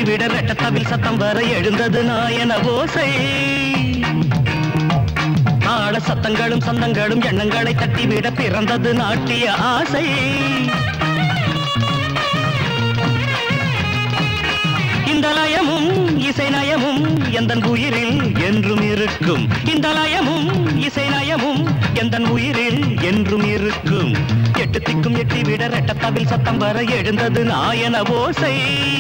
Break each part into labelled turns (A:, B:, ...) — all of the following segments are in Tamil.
A: எட்டிவிட ரெட்டத்தவில் சத்தம் வர எழுந்தது நாயன ஓசை தாள சத்தங்களும் சந்தங்களும் எண்ணங்களை தட்டிவிட பிறந்தது நாட்டிய ஆசை இந்த லயமும் இசை நயமும் எந்தன் உயிரில் என்றும் இருக்கும் இந்த லயமும் இசை நயமும் எந்தன் உயிரில் என்றும் இருக்கும் எட்டு திக்கும் எட்டி விட ரெட்டத்தவில் சத்தம் வர எழுந்தது நாயன ஓசை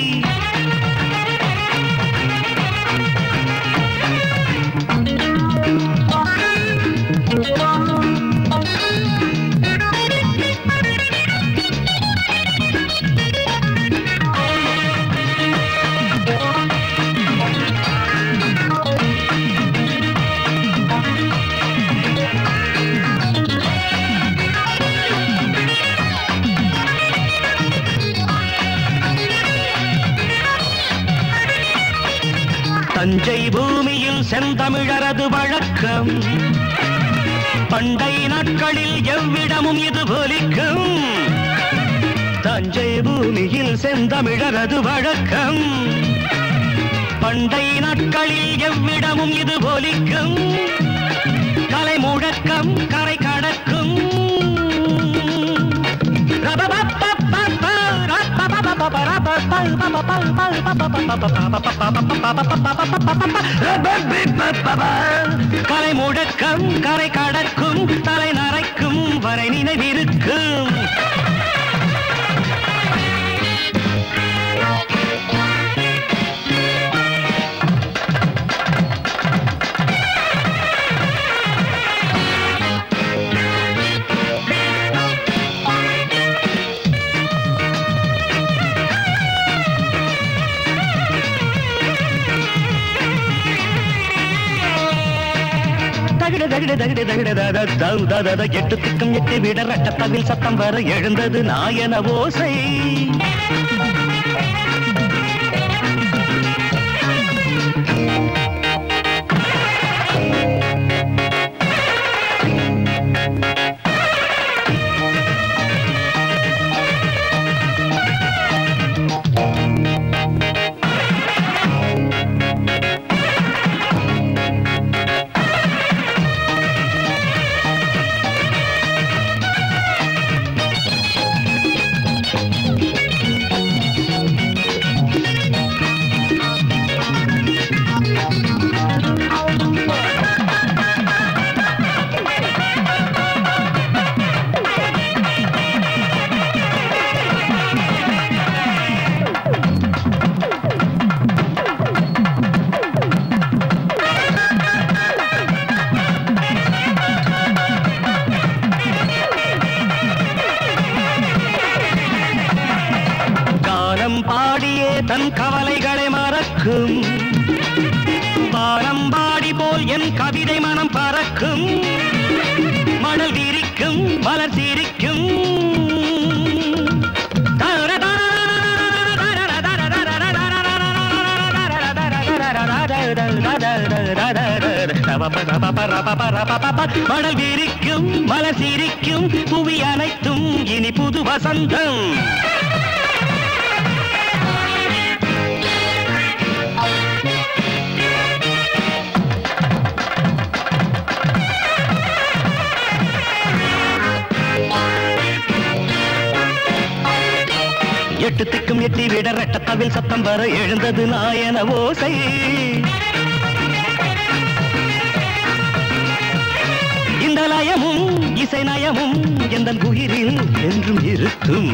A: தஞ்சை பூமியில் செந்தமிழரது வழக்கம் பண்டை நாட்களில் எவ்விடமும் இது போலிக்கும் தஞ்சை பூமியில் செந்தமிழரது வழக்கம் பண்டை நாட்களில் எவ்விடமும் இது போலிக்கும் கலை முழக்கம் கரை கடக்கும் கலை முழக்கம் கரை கடக்கும் தலை நரைக்கும் வரை நினைவிருக்கும் தகிட தகிட தகிட தகிட தத தம் தத த எட்டு திக்கும் எட்டு விட ரட்டத்தவில் சத்தம் வர எழுந்தது நாயன ஓசை கானம் பாடியே தன் கவலைகளை மறக்கும் வானம் பாடி போல் என் கவிதை மனம் பறக்கும் மணல் விரிக்கும் மலர் சிரிக்கும் மணல் விரிக்கும் மலர் சிரிக்கும் புவி அனைத்தும் இனி புது வசந்தம் எட்டு திக்கும் எட்டி விட ரெட்டத்தவில் சத்தம் வர எழுந்தது நாயன ஓசை இந்த லயமும் இசை நயமும் எந்த உயிரில் என்றும் இருக்கும்